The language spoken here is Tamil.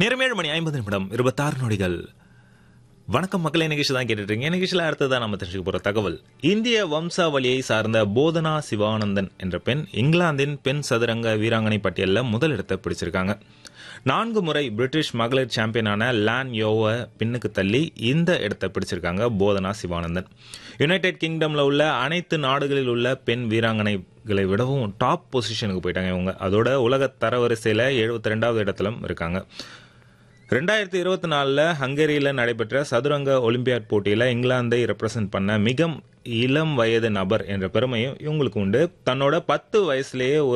நேரம் ஏழு மணி ஐம்பது நிமிடம் இருபத்தாறு நொடிகள் வணக்கம் மக்களே நிகழ்ச்சி தான் கேட்டுட்டு இருக்கீங்க நிகழ்ச்சியில் அடுத்ததான் நம்ம தெரிஞ்சுக்க போற தகவல் இந்திய வம்சாவளியை சார்ந்த போதனா சிவானந்தன் என்ற பெண் இங்கிலாந்தின் பெண் சதுரங்க வீராங்கனை பட்டியலில் முதலிடத்தை பிடிச்சிருக்காங்க நான்கு முறை பிரிட்டிஷ் மகளிர் சாம்பியனான லான் யோவ பின்னுக்கு தள்ளி இந்த இடத்தை பிடிச்சிருக்காங்க போதனா சிவானந்தன் யுனைடெட் கிங்டம்ல உள்ள அனைத்து நாடுகளில் உள்ள பெண் வீராங்கனைகளை விடவும் டாப் பொசிஷனுக்கு போயிட்டாங்க இவங்க அதோட உலக தரவரிசையில் எழுபத்தி ரெண்டாவது இடத்திலும் இருக்காங்க ரெண்டாயிரத்தி இருபத்தி நாலில் ஹங்கேரியில் நடைபெற்ற சதுரங்க ஒலிம்பியாட் போட்டியில் இங்கிலாந்தை ரெப்ரசன்ட் பண்ண மிக இளம் வயது நபர் என்ற பெருமையும் இவங்களுக்கு உண்டு தன்னோட பத்து வயசுலேயே ஒரு